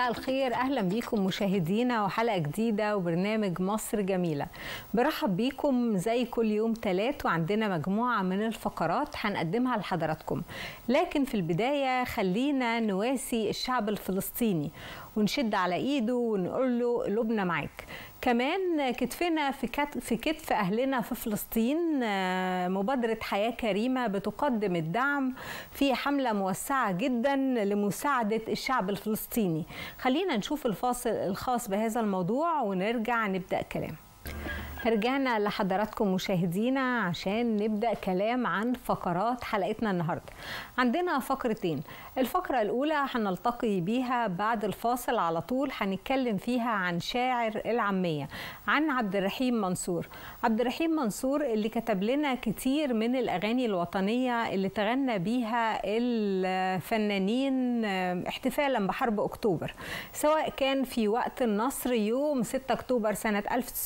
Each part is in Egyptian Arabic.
مساء الخير اهلا بيكم مشاهدينا وحلقه جديده وبرنامج مصر جميله برحب بيكم زي كل يوم ثلاث وعندنا مجموعه من الفقرات هنقدمها لحضراتكم لكن في البدايه خلينا نواسي الشعب الفلسطيني ونشد على ايده ونقول له قلوبنا معاك كمان كتفنا في كتف, في كتف اهلنا في فلسطين مبادره حياه كريمه بتقدم الدعم في حمله موسعه جدا لمساعده الشعب الفلسطيني خلينا نشوف الفاصل الخاص بهذا الموضوع ونرجع نبدا كلام رجعنا لحضراتكم مشاهدينا عشان نبدا كلام عن فقرات حلقتنا النهارده عندنا فقرتين الفقره الاولى هنلتقي بيها بعد الفاصل على طول هنتكلم فيها عن شاعر العاميه عن عبد الرحيم منصور عبد الرحيم منصور اللي كتب لنا كتير من الاغاني الوطنيه اللي تغنى بيها الفنانين احتفالا بحرب اكتوبر سواء كان في وقت النصر يوم 6 اكتوبر سنه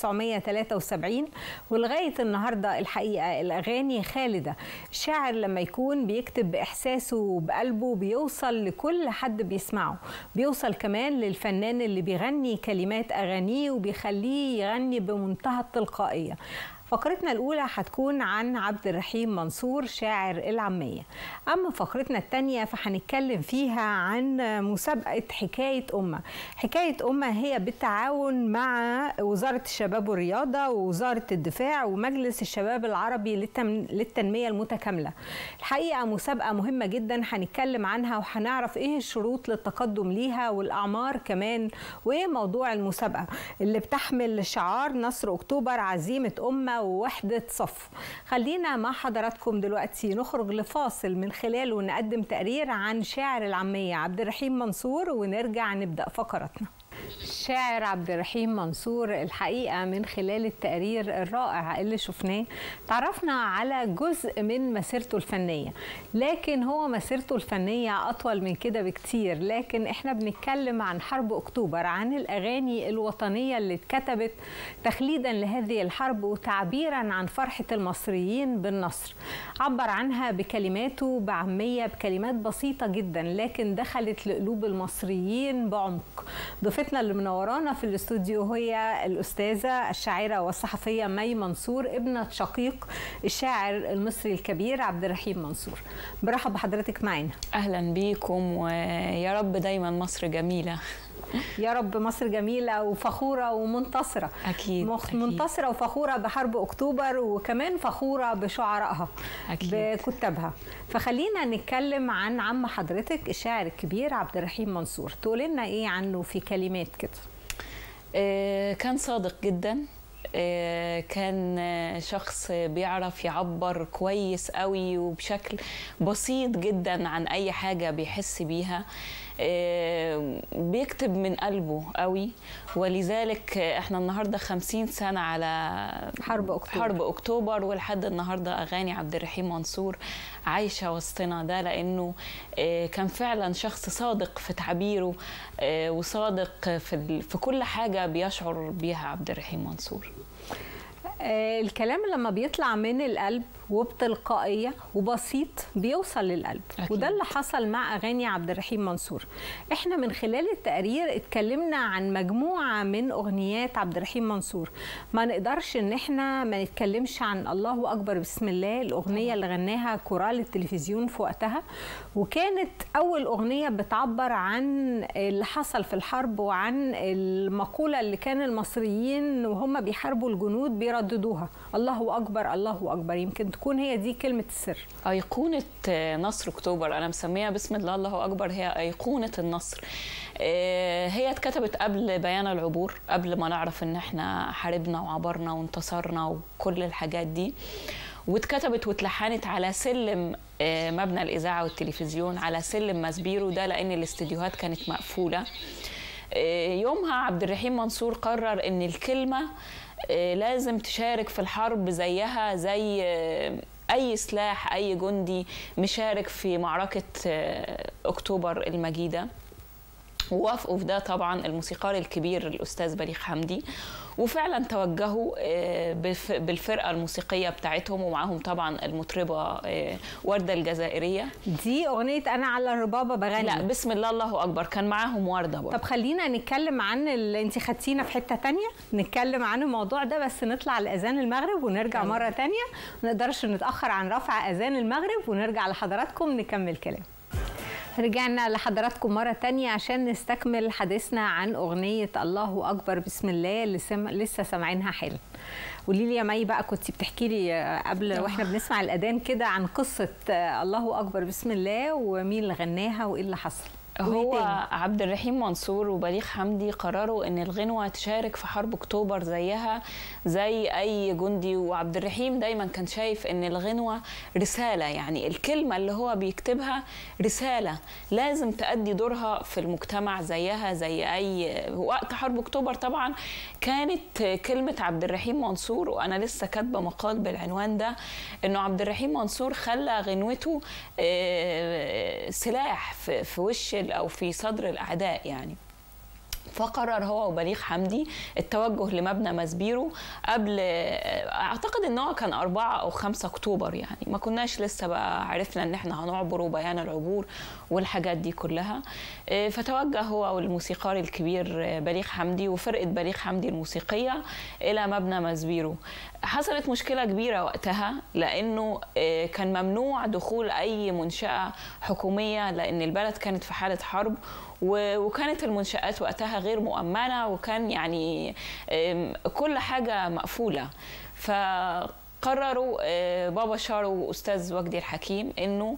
1973 1970 ولغايه النهارده الحقيقه الاغاني خالده الشاعر لما يكون بيكتب باحساسه وبقلبه بيوصل لكل حد بيسمعه بيوصل كمان للفنان اللي بيغني كلمات اغانيه وبيخليه يغني بمنتهى التلقائيه فقرتنا الأولى هتكون عن عبد الرحيم منصور شاعر العامية أما فقرتنا الثانية فهنتكلم فيها عن مسابقة حكاية أمة حكاية أمة هي بالتعاون مع وزارة الشباب والرياضة ووزارة الدفاع ومجلس الشباب العربي للتنمية المتكاملة الحقيقة مسابقة مهمة جدا هنتكلم عنها وهنعرف إيه الشروط للتقدم ليها والأعمار كمان وإيه موضوع المسابقة اللي بتحمل شعار نصر أكتوبر عزيمة أمة ووحدة صف خلينا مع حضراتكم دلوقتي نخرج لفاصل من خلاله نقدم تقرير عن شاعر العامية عبد الرحيم منصور ونرجع نبدأ فقراتنا الشاعر عبد الرحيم منصور الحقيقة من خلال التقرير الرائع اللي شفناه تعرفنا على جزء من مسيرته الفنية لكن هو مسيرته الفنية أطول من كده بكتير لكن احنا بنتكلم عن حرب أكتوبر عن الأغاني الوطنية اللي اتكتبت تخليدا لهذه الحرب وتعبيرا عن فرحة المصريين بالنصر عبر عنها بكلماته بعامية بكلمات بسيطة جدا لكن دخلت لقلوب المصريين بعمق ضيفتنا اللي منورانا في الاستوديو هي الاستاذه الشاعره والصحفيه مي منصور ابنه شقيق الشاعر المصري الكبير عبد الرحيم منصور برحب بحضرتك معانا اهلا بيكم ويا رب دايما مصر جميله يا رب مصر جميلة وفخورة ومنتصرة أكيد, أكيد منتصرة وفخورة بحرب أكتوبر وكمان فخورة بشعرائها أكيد بكتابها فخلينا نتكلم عن عم حضرتك الشاعر الكبير عبد الرحيم منصور تقول لنا إيه عنه في كلمات كده آه كان صادق جدا آه كان شخص بيعرف يعبر كويس قوي وبشكل بسيط جدا عن أي حاجة بيحس بيها بيكتب من قلبه قوي ولذلك احنا النهارده 50 سنه على حرب اكتوبر حرب اكتوبر ولحد النهارده اغاني عبد الرحيم منصور عايشه وسطنا ده لانه كان فعلا شخص صادق في تعبيره وصادق في في كل حاجه بيشعر بيها عبد الرحيم منصور الكلام لما بيطلع من القلب وبتلقائيه وبسيط بيوصل للقلب أكيد. وده اللي حصل مع اغاني عبد الرحيم منصور احنا من خلال التقرير اتكلمنا عن مجموعه من اغنيات عبد الرحيم منصور ما نقدرش ان احنا ما نتكلمش عن الله اكبر بسم الله الاغنيه اللي غناها كورال التلفزيون في وقتها وكانت اول اغنيه بتعبر عن اللي حصل في الحرب وعن المقوله اللي كان المصريين وهم بيحاربوا الجنود بيرددوها الله اكبر الله اكبر يمكن تكون هي دي كلمة السر أيقونة نصر أكتوبر أنا مسميها بسم الله الله أكبر هي أيقونة النصر هي اتكتبت قبل بيان العبور قبل ما نعرف إن إحنا حاربنا وعبرنا وانتصرنا وكل الحاجات دي واتكتبت واتلحنت على سلم مبنى الإذاعة والتلفزيون على سلم مسبيرو ده لأن الاستديوهات كانت مقفولة يومها عبد الرحيم منصور قرر إن الكلمة لازم تشارك في الحرب زيها زي اي سلاح اي جندي مشارك في معركه اكتوبر المجيده ووافقوا في ده طبعا الموسيقار الكبير الاستاذ بليغ حمدي وفعلا توجهوا بالفرقه الموسيقيه بتاعتهم ومعاهم طبعا المطربه ورده الجزائريه دي اغنيه انا على الربابه بغني لا بسم الله الله اكبر كان معاهم ورده برضه طب خلينا نتكلم عن اللي انت خدتينا في حته تانية نتكلم عن الموضوع ده بس نطلع لاذان المغرب ونرجع يعني. مره تانية ما نقدرش نتاخر عن رفع اذان المغرب ونرجع لحضراتكم نكمل كلام رجعنا لحضراتكم مرة تانية عشان نستكمل حديثنا عن أغنية الله أكبر بسم الله اللي سم... لسه سامعينها حالا قولي لي يا مي بقى كنت بتحكي لي قبل واحنا بنسمع الأذان كده عن قصة الله أكبر بسم الله ومين اللي غناها وإيه اللي حصل هو عبد الرحيم منصور وبليغ حمدي قرروا ان الغنوه تشارك في حرب اكتوبر زيها زي اي جندي وعبد الرحيم دايما كان شايف ان الغنوه رساله يعني الكلمه اللي هو بيكتبها رساله لازم تأدي دورها في المجتمع زيها زي اي وقت حرب اكتوبر طبعا كانت كلمه عبد الرحيم منصور وانا لسه كاتبه مقال بالعنوان ده انه عبد الرحيم منصور خلى غنوته سلاح في وش او في صدر الاعداء يعني فقرر هو وبليغ حمدي التوجه لمبنى مسبيرو قبل اعتقد ان هو كان 4 او 5 اكتوبر يعني ما كناش لسه بقى عرفنا ان احنا هنعبر وبيان العبور والحاجات دي كلها فتوجه هو والموسيقار الكبير بليغ حمدي وفرقه بليغ حمدي الموسيقيه الى مبنى مسبيرو حصلت مشكله كبيره وقتها لانه كان ممنوع دخول اي منشاه حكوميه لان البلد كانت في حاله حرب وكانت المنشآت وقتها غير مؤمنة وكان يعني كل حاجة مقفولة فقرروا بابا شارو واستاذ وجدي الحكيم انه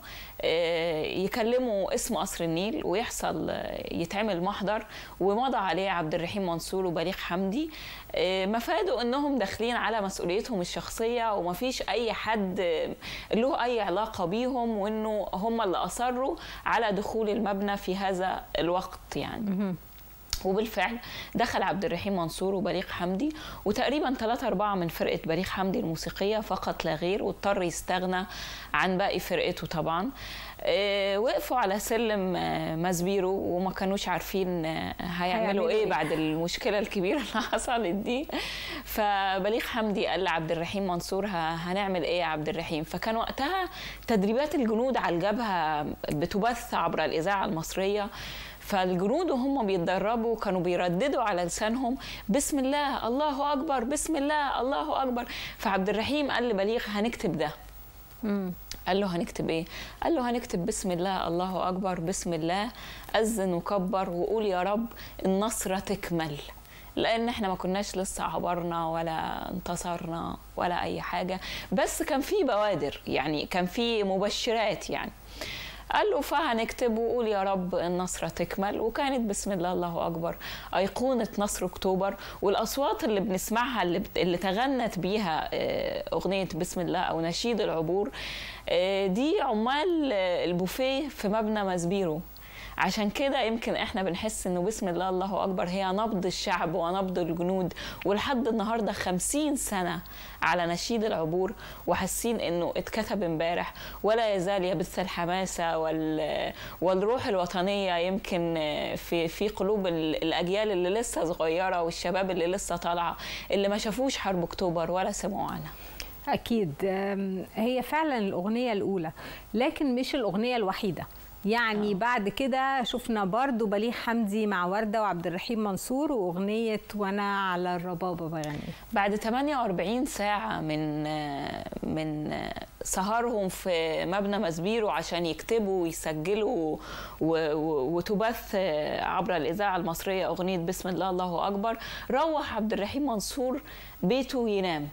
يكلموا اسم قصر النيل ويحصل يتعمل محضر ومضى عليه عبد الرحيم منصور وبليغ حمدي مفاده انهم داخلين على مسؤوليتهم الشخصيه ومفيش اي حد له اي علاقه بيهم وانه هم اللي اصروا على دخول المبنى في هذا الوقت يعني وبالفعل دخل عبد الرحيم منصور وبليغ حمدي وتقريبا ثلاثة أربعة من فرقة بليغ حمدي الموسيقية فقط لا غير واضطر يستغنى عن باقي فرقته طبعا آه وقفوا على سلم آه مسبيرو وما كانوش عارفين آه هيعملوا ايه بعد المشكله الكبيره اللي حصلت دي فبليغ حمدي قال لعبد الرحيم منصور هنعمل ايه يا عبد الرحيم فكان وقتها تدريبات الجنود على الجبهه بتبث عبر الاذاعه المصريه فالجنود وهم بيتدربوا كانوا بيرددوا على لسانهم بسم الله الله اكبر بسم الله الله اكبر فعبد الرحيم قال لبليغ هنكتب ده مم. قال له هنكتب ايه قال له هنكتب بسم الله الله اكبر بسم الله اذن وكبر وقول يا رب النصره تكمل لان احنا ما كناش لسه عبرنا ولا انتصرنا ولا اي حاجه بس كان في بوادر يعني كان في مبشرات يعني قال له فهنكتب وقول يا رب النصرة تكمل وكانت بسم الله الله أكبر أيقونة نصر أكتوبر والأصوات اللي بنسمعها اللي, بت... اللي تغنت بيها أغنية بسم الله أو نشيد العبور دي عمال البوفيه في مبنى مسبيرو عشان كده يمكن احنا بنحس انه بسم الله الله اكبر هي نبض الشعب ونبض الجنود ولحد النهارده خمسين سنه على نشيد العبور وحاسين انه اتكتب امبارح ولا يزال يبث الحماسه وال والروح الوطنيه يمكن في في قلوب الاجيال اللي لسه صغيره والشباب اللي لسه طالعه اللي ما شافوش حرب اكتوبر ولا سمعوا عنها اكيد هي فعلا الاغنيه الاولى لكن مش الاغنيه الوحيده يعني أوه. بعد كده شفنا برضو بليغ حمدي مع وردة وعبد الرحيم منصور وأغنية وأنا على الربابة بغني بعد 48 ساعة من من سهرهم في مبنى مسبيرو عشان يكتبوا ويسجلوا وتبث عبر الإذاعة المصرية أغنية بسم الله الله أكبر روح عبد الرحيم منصور بيته ينام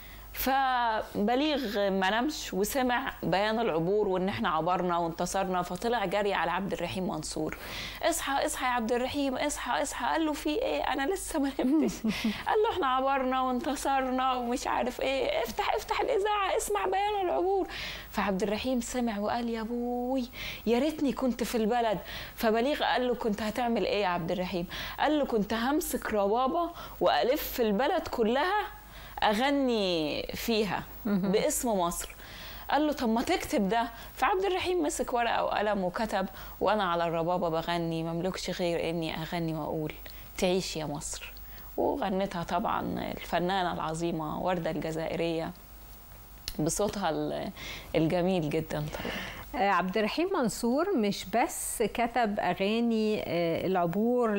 فبليغ ما نامش وسمع بيان العبور وان احنا عبرنا وانتصرنا فطلع جري على عبد الرحيم منصور اصحى اصحى يا عبد الرحيم اصحى اصحى قال له في ايه انا لسه ما نمتش قال له احنا عبرنا وانتصرنا ومش عارف ايه افتح افتح الاذاعه اسمع بيان العبور فعبد الرحيم سمع وقال يا ابوي يا ريتني كنت في البلد فبليغ قال له كنت هتعمل ايه يا عبد الرحيم قال له كنت همسك ربابه والف البلد كلها اغني فيها باسم مصر قال له طب ما تكتب ده فعبد الرحيم مسك ورقه وقلم وكتب وانا على الربابه بغني مملكش غير اني اغني واقول تعيش يا مصر وغنتها طبعا الفنانه العظيمه ورده الجزائريه بصوتها الجميل جدا طبعا عبد الرحيم منصور مش بس كتب اغاني العبور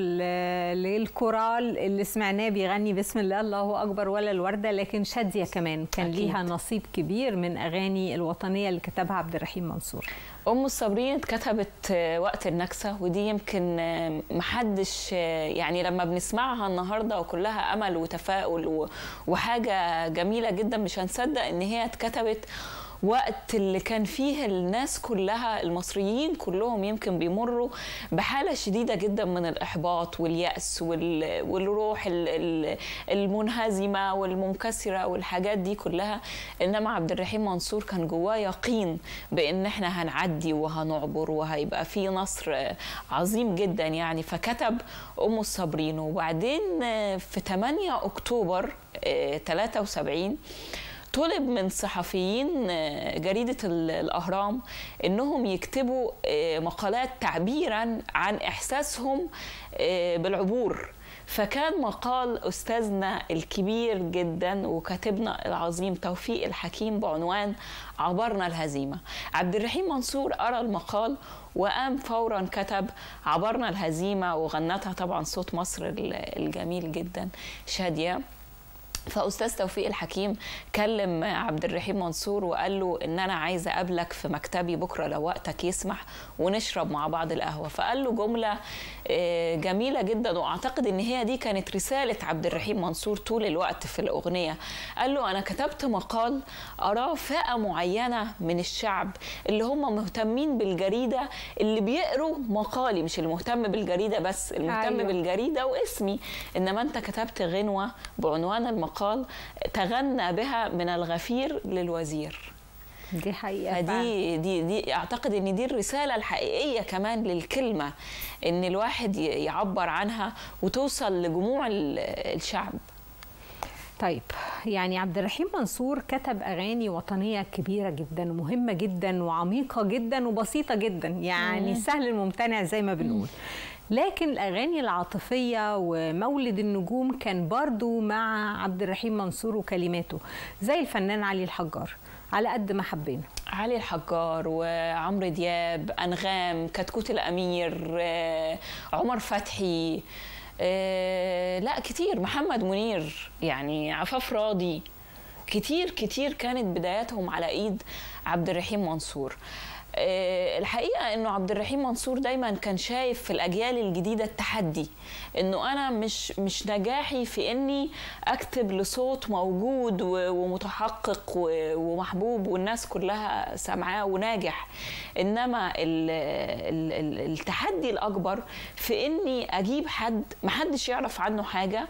للكورال اللي سمعناه بيغني بسم الله الله اكبر ولا الورده لكن شاديه كمان كان أكيد. ليها نصيب كبير من اغاني الوطنيه اللي كتبها عبد الرحيم منصور ام الصابرين كتبت وقت النكسه ودي يمكن محدش يعني لما بنسمعها النهارده وكلها امل وتفاؤل وحاجه جميله جدا مش هنصدق ان هي اتكتبت وقت اللي كان فيه الناس كلها المصريين كلهم يمكن بيمروا بحاله شديده جدا من الاحباط والياس والروح المنهزمه والمنكسره والحاجات دي كلها انما عبد الرحيم منصور كان جواه يقين بان احنا هنعدي وهنعبر وهيبقى في نصر عظيم جدا يعني فكتب ام الصابرين وبعدين في 8 اكتوبر 73 طلب من صحفيين جريدة الأهرام إنهم يكتبوا مقالات تعبيرا عن إحساسهم بالعبور فكان مقال أستاذنا الكبير جدا وكاتبنا العظيم توفيق الحكيم بعنوان عبرنا الهزيمة عبد الرحيم منصور أرى المقال وقام فورا كتب عبرنا الهزيمة وغنتها طبعا صوت مصر الجميل جدا شادية فاستاذ توفيق الحكيم كلم عبد الرحيم منصور وقال له ان انا عايزه اقابلك في مكتبي بكره لو وقتك يسمح ونشرب مع بعض القهوه فقال له جمله جميله جدا واعتقد ان هي دي كانت رساله عبد الرحيم منصور طول الوقت في الاغنيه قال له انا كتبت مقال اراه فئه معينه من الشعب اللي هم مهتمين بالجريده اللي بيقروا مقالي مش المهتم بالجريده بس المهتم أيوة. بالجريده واسمي انما انت كتبت غنوه بعنوان المقال قال تغنى بها من الغفير للوزير دي حقيقه فدي دي دي اعتقد ان دي الرساله الحقيقيه كمان للكلمه ان الواحد يعبر عنها وتوصل لجموع الشعب طيب يعني عبد الرحيم منصور كتب اغاني وطنيه كبيره جدا ومهمه جدا وعميقه جدا وبسيطه جدا يعني مم. سهل الممتنع زي ما بنقول مم. لكن الاغاني العاطفيه ومولد النجوم كان برضو مع عبد الرحيم منصور وكلماته زي الفنان علي الحجار على قد ما حبينا علي الحجار وعمرو دياب انغام كتكوت الامير عمر فتحي آه لا كتير محمد منير يعني عفاف راضي كتير كتير كانت بداياتهم على ايد عبد الرحيم منصور آه الحقيقه انه عبد الرحيم منصور دايما كان شايف في الاجيال الجديده التحدي انه انا مش مش نجاحي في اني اكتب لصوت موجود ومتحقق ومحبوب والناس كلها سامعاه وناجح انما ال ال التحدي الاكبر في اني اجيب حد ما حدش يعرف عنه حاجه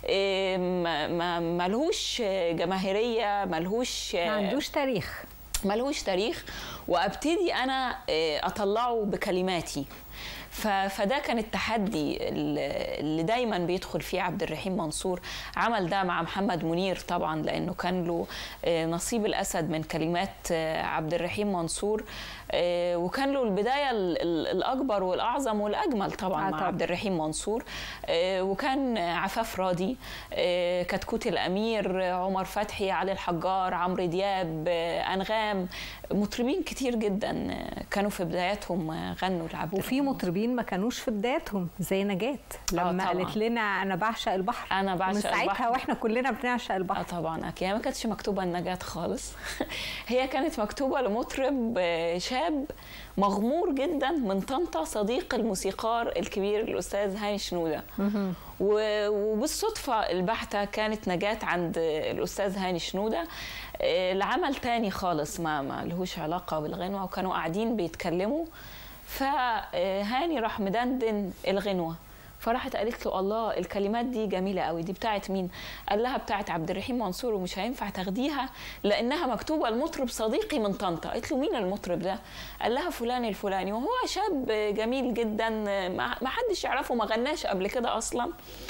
ملهوش جماهيريه ملهوش ما عندوش تاريخ ملهوش تاريخ وابتدي انا اطلعه بكلماتي فده كان التحدي اللي دايما بيدخل فيه عبد الرحيم منصور عمل ده مع محمد منير طبعا لانه كان له نصيب الاسد من كلمات عبد الرحيم منصور وكان له البدايه الاكبر والاعظم والاجمل طبعا مع عبد الرحيم منصور وكان عفاف راضي كتكوت الامير عمر فتحي علي الحجار عمرو دياب انغام مطربين كتير جدا كانوا في بداياتهم غنوا لعبد وفي مطربين ما كانوش في بداياتهم زي نجاة لما قالت لنا انا بعشق البحر انا بعشق من ساعتها البحر. واحنا كلنا بنعشق البحر اه طبعا اكيد ما كانتش مكتوبه لنجاة خالص هي كانت مكتوبه لمطرب شاب مغمور جدا من طنطا صديق الموسيقار الكبير الاستاذ هاني شنوده وبالصدفه البحته كانت نجاة عند الاستاذ هاني شنوده العمل تاني خالص ما ما لهوش علاقه بالغنوه وكانوا قاعدين بيتكلموا فهاني راح مدندن الغنوه فراحت قالت له الله الكلمات دي جميله قوي دي بتاعت مين قال لها بتاعت عبد الرحيم منصور ومش هينفع تاخديها لانها مكتوبه لمطرب صديقي من طنطا قالت له مين المطرب ده قال لها فلان الفلاني وهو شاب جميل جدا ما حدش يعرفه ما غناش قبل كده اصلا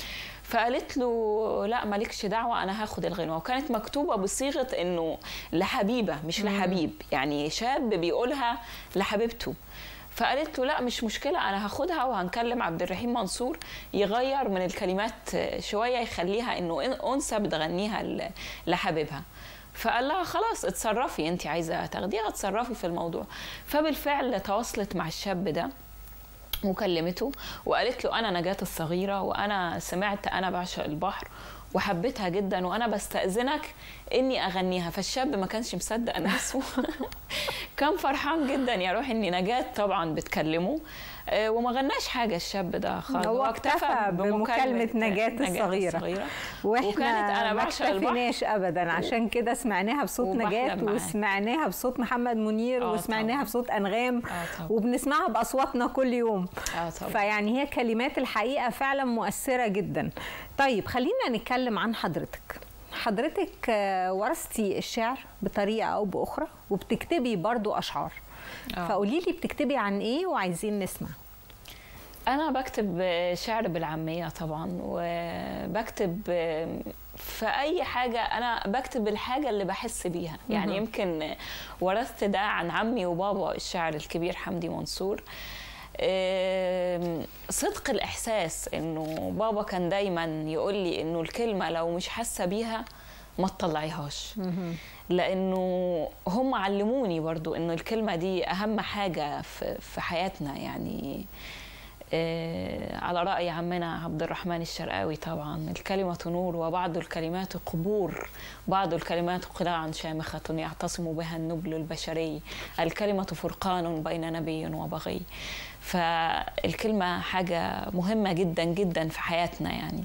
فقالت له لا مالكش دعوه انا هاخد الغنوه وكانت مكتوبه بصيغه انه لحبيبه مش لحبيب يعني شاب بيقولها لحبيبته فقالت له لا مش مشكله انا هاخدها وهنكلم عبد الرحيم منصور يغير من الكلمات شويه يخليها انه انثى بتغنيها ل- لحبيبها فقال لها خلاص اتصرفي انت عايزه تاخديها اتصرفي في الموضوع فبالفعل تواصلت مع الشاب ده وكلمته وقالت له انا نجاة الصغيره وانا سمعت انا بعشق البحر وحبيتها جدا وانا بستاذنك اني اغنيها فالشاب ما كانش مصدق نفسه كان فرحان جدا يا روحي ان نجاة طبعا بتكلمه آه، وما غناش حاجه الشاب ده خالص هو اكتفى بمكالمة نجاة الصغيرة. واحنا وكانت أنا ما بعشق البحر. اكتفيناش ابدا عشان كده سمعناها بصوت وبحلم نجاة معاها. وسمعناها بصوت محمد منير آه وسمعناها طبعاً. بصوت انغام آه طبعاً. وبنسمعها باصواتنا كل يوم اه طبعا فيعني هي كلمات الحقيقه فعلا مؤثره جدا طيب خلينا نتكلم عن حضرتك حضرتك آه، ورثتي الشعر بطريقه او باخرى وبتكتبي برضو اشعار آه. فقولي لي بتكتبي عن ايه وعايزين نسمع أنا بكتب شعر بالعامية طبعا وبكتب في أي حاجة أنا بكتب الحاجة اللي بحس بيها يعني يمكن ورثت ده عن عمي وبابا الشاعر الكبير حمدي منصور آم، صدق الإحساس إنه بابا كان دايما يقول لي إنه الكلمة لو مش حاسة بيها ما تطلعيهاش لانه هم علموني برضو انه الكلمه دي اهم حاجه في في حياتنا يعني آه، على راي عمنا عبد الرحمن الشرقاوي طبعا الكلمه نور وبعض الكلمات قبور بعض الكلمات قلاع شامخه يعتصم بها النبل البشري الكلمه فرقان بين نبي وبغي فالكلمه حاجه مهمه جدا جدا في حياتنا يعني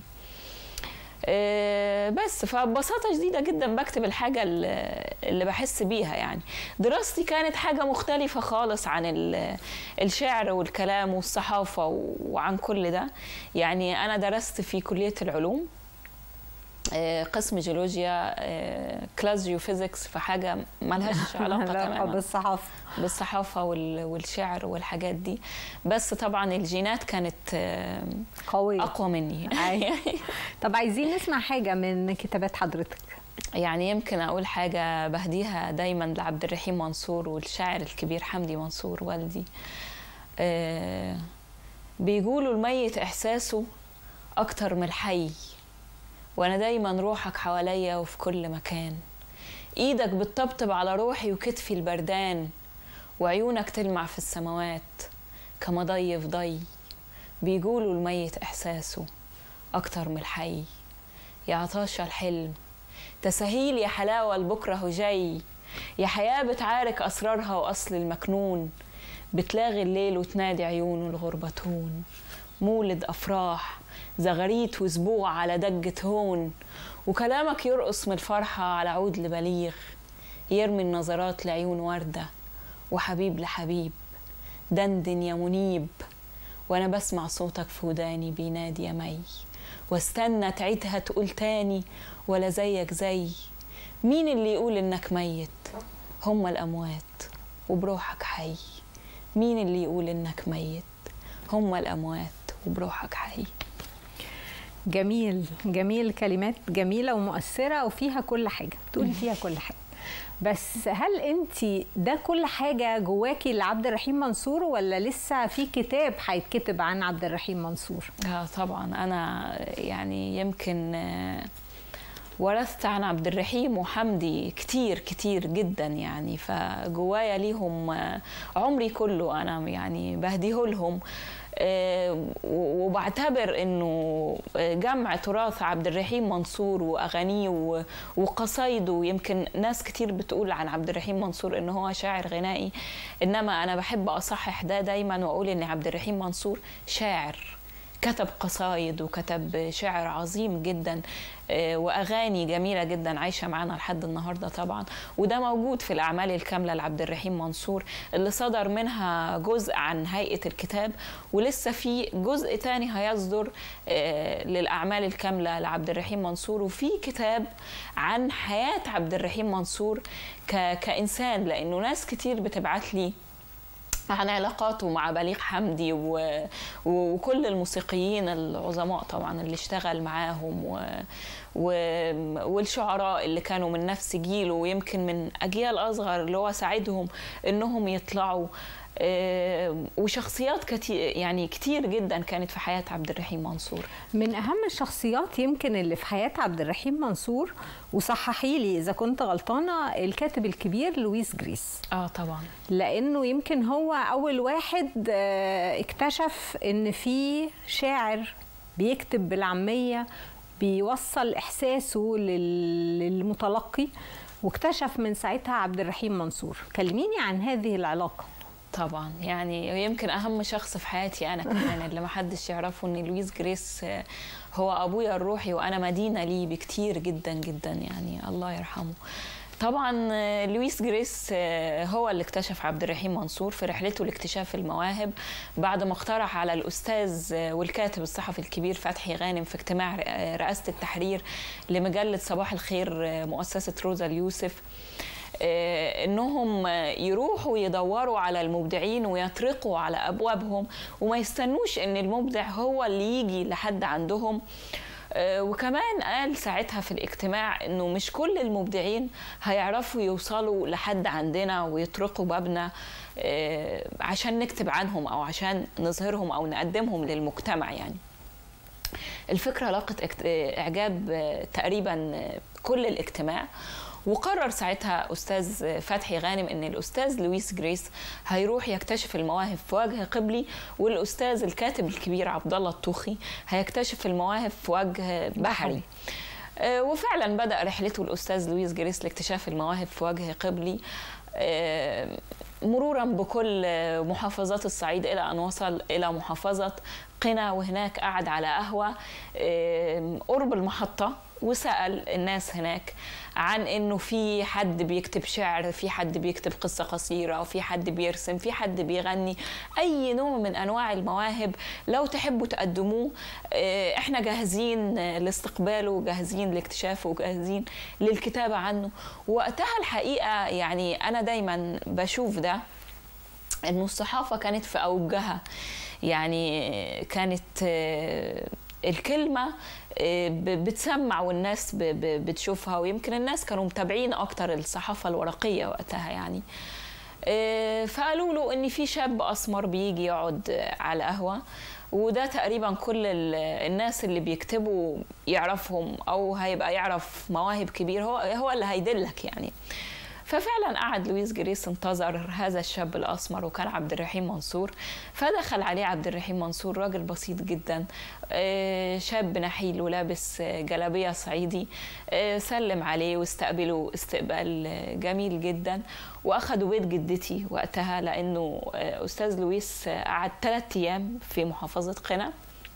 آه، بس فببساطه شديده جدا بكتب الحاجه اللي اللي بحس بيها يعني دراستي كانت حاجه مختلفه خالص عن ال- الشعر والكلام والصحافه وعن كل ده يعني انا درست في كليه العلوم آه، قسم جيولوجيا آه، كلاس جيوفيزيكس فحاجه ملهاش علاقه علاقة تماما بالصحافه بالصحافه وال- والشعر والحاجات دي بس طبعا الجينات كانت آه، قويه اقوى مني أيوة. طب عايزين نسمع حاجه من كتابات حضرتك يعني يمكن اقول حاجه بهديها دايما لعبد الرحيم منصور والشاعر الكبير حمدي منصور والدي آه بيقولوا الميت احساسه اكتر من الحي وانا دايما روحك حواليا وفي كل مكان ايدك بتطبطب على روحي وكتفي البردان وعيونك تلمع في السماوات كما ضي في ضي بيقولوا الميت احساسه اكتر من الحي يا عطاش الحلم تساهيل يا حلاوة لبكرة جاي يا حياة بتعارك أسرارها وأصل المكنون بتلاغي الليل وتنادي عيونه الغربة تهون مولد أفراح زغاريت وزبوع على دجة هون وكلامك يرقص من الفرحة على عود لبليغ يرمي النظرات لعيون وردة وحبيب لحبيب دندن يا منيب وانا بسمع صوتك في وداني بينادي يا مي واستنى تعيدها تقول تاني ولا زيك زي مين اللي يقول انك ميت هم الاموات وبروحك حي مين اللي يقول انك ميت هم الاموات وبروحك حي جميل جميل كلمات جميله ومؤثره وفيها كل حاجه تقولي فيها كل حاجه بس هل انت ده كل حاجه جواكي لعبد الرحيم منصور ولا لسه في كتاب هيتكتب عن عبد الرحيم منصور اه طبعا انا يعني يمكن آه، ورثت عن عبد الرحيم وحمدي كتير كتير جدا يعني فجوايا ليهم آه، عمري كله انا يعني بهديه لهم آه، و- وبعتبر انه جمع تراث عبد الرحيم منصور واغانيه و- وقصايده يمكن ناس كتير بتقول عن عبد الرحيم منصور ان هو شاعر غنائي انما انا بحب اصحح ده دايما واقول ان عبد الرحيم منصور شاعر كتب قصايد وكتب شعر عظيم جدا آه، واغاني جميله جدا عايشه معانا لحد النهارده طبعا وده موجود في الاعمال الكامله لعبد الرحيم منصور اللي صدر منها جزء عن هيئه الكتاب ولسه في جزء تاني هيصدر آه، للاعمال الكامله لعبد الرحيم منصور وفي كتاب عن حياه عبد الرحيم منصور ك- كانسان لانه ناس كتير بتبعت لي عن علاقاته مع بليغ حمدي و... وكل الموسيقيين العظماء طبعا اللي اشتغل معاهم و... و... والشعراء اللي كانوا من نفس جيله ويمكن من اجيال اصغر اللي هو ساعدهم انهم يطلعوا وشخصيات كتير يعني كتير جدا كانت في حياه عبد الرحيم منصور من اهم الشخصيات يمكن اللي في حياه عبد الرحيم منصور وصححي لي اذا كنت غلطانه الكاتب الكبير لويس جريس اه طبعا لانه يمكن هو اول واحد اكتشف ان في شاعر بيكتب بالعاميه بيوصل احساسه للمتلقي واكتشف من ساعتها عبد الرحيم منصور كلميني عن هذه العلاقه طبعا يعني يمكن اهم شخص في حياتي انا كمان اللي ما حدش يعرفه ان لويس جريس هو ابويا الروحي وانا مدينه ليه بكتير جدا جدا يعني الله يرحمه طبعا لويس جريس هو اللي اكتشف عبد الرحيم منصور في رحلته لاكتشاف المواهب بعد ما اقترح على الاستاذ والكاتب الصحفي الكبير فتحي غانم في اجتماع رئاسه التحرير لمجله صباح الخير مؤسسه روزا اليوسف انهم يروحوا يدوروا على المبدعين ويطرقوا على ابوابهم وما يستنوش ان المبدع هو اللي يجي لحد عندهم وكمان قال ساعتها في الاجتماع انه مش كل المبدعين هيعرفوا يوصلوا لحد عندنا ويطرقوا بابنا عشان نكتب عنهم او عشان نظهرهم او نقدمهم للمجتمع يعني الفكره لاقت اعجاب تقريبا كل الاجتماع وقرر ساعتها استاذ فتحي غانم ان الاستاذ لويس جريس هيروح يكتشف المواهب في وجه قبلي والاستاذ الكاتب الكبير عبد الله الطوخي هيكتشف المواهب في وجه بحري وفعلا بدا رحلته الاستاذ لويس جريس لاكتشاف المواهب في وجه قبلي مرورا بكل محافظات الصعيد الى ان وصل الى محافظه قنا وهناك قعد على قهوه قرب المحطه وسال الناس هناك عن انه في حد بيكتب شعر في حد بيكتب قصه قصيره في حد بيرسم في حد بيغني اي نوع من انواع المواهب لو تحبوا تقدموه احنا جاهزين لاستقباله وجاهزين لاكتشافه وجاهزين للكتابه عنه وقتها الحقيقه يعني انا دايما بشوف ده انه الصحافه كانت في اوجها يعني كانت الكلمه بتسمع والناس بتشوفها ويمكن الناس كانوا متابعين اكتر الصحافه الورقيه وقتها يعني فقالوا له ان في شاب اسمر بيجي يقعد على قهوه وده تقريبا كل الناس اللي بيكتبوا يعرفهم او هيبقى يعرف مواهب كبير هو هو اللي هيدلك يعني ففعلا قعد لويس جريس انتظر هذا الشاب الاسمر وكان عبد الرحيم منصور فدخل عليه عبد الرحيم منصور راجل بسيط جدا شاب نحيل ولابس جلابيه صعيدي سلم عليه واستقبله استقبال جميل جدا واخدوا بيت جدتي وقتها لانه استاذ لويس قعد ثلاث ايام في محافظه قنا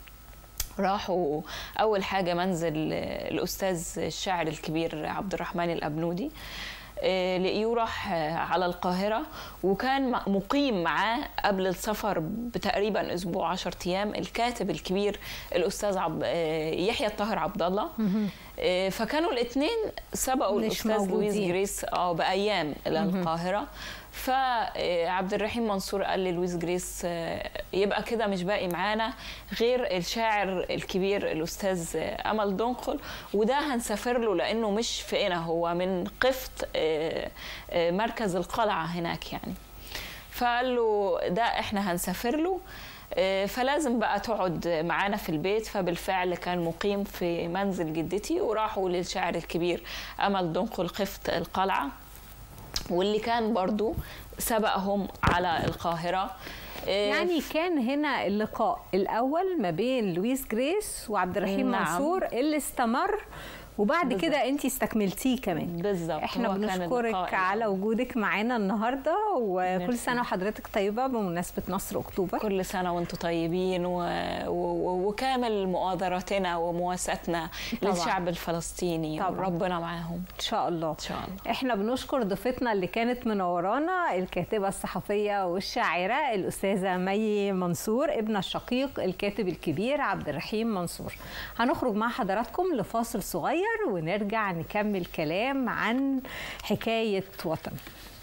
راحوا اول حاجه منزل الاستاذ الشاعر الكبير عبد الرحمن الابنودي لقيه راح على القاهرة وكان مقيم معاه قبل السفر بتقريبا أسبوع عشر أيام الكاتب الكبير الأستاذ عب... يحيى الطاهر عبد الله فكانوا الاثنين سبقوا الأستاذ لويس جريس اه بأيام إلى القاهرة فعبد الرحيم منصور قال للويس جريس يبقى كده مش باقي معانا غير الشاعر الكبير الاستاذ امل دنقل وده هنسافر له لانه مش في قنا هو من قفط مركز القلعه هناك يعني فقال له ده احنا هنسافر له فلازم بقى تقعد معانا في البيت فبالفعل كان مقيم في منزل جدتي وراحوا للشاعر الكبير امل دنقل قفط القلعه واللي كان برضو سبقهم على القاهرة يعني كان هنا اللقاء الأول ما بين لويس جريس وعبد الرحيم نعم. منصور اللي استمر وبعد بالزبط. كده انت استكملتيه كمان بالظبط احنا بنشكرك على وجودك معانا النهارده وكل نفسي. سنه وحضرتك طيبه بمناسبه نصر اكتوبر كل سنه وانتم طيبين و... و... وكامل مؤازرتنا ومواساتنا للشعب الفلسطيني طبعا. ربنا معاهم ان شاء الله ان شاء الله احنا بنشكر ضيفتنا اللي كانت منورانا الكاتبه الصحفيه والشاعره الاستاذه مي منصور ابن الشقيق الكاتب الكبير عبد الرحيم منصور هنخرج مع حضراتكم لفاصل صغير ونرجع نكمل كلام عن حكايه وطن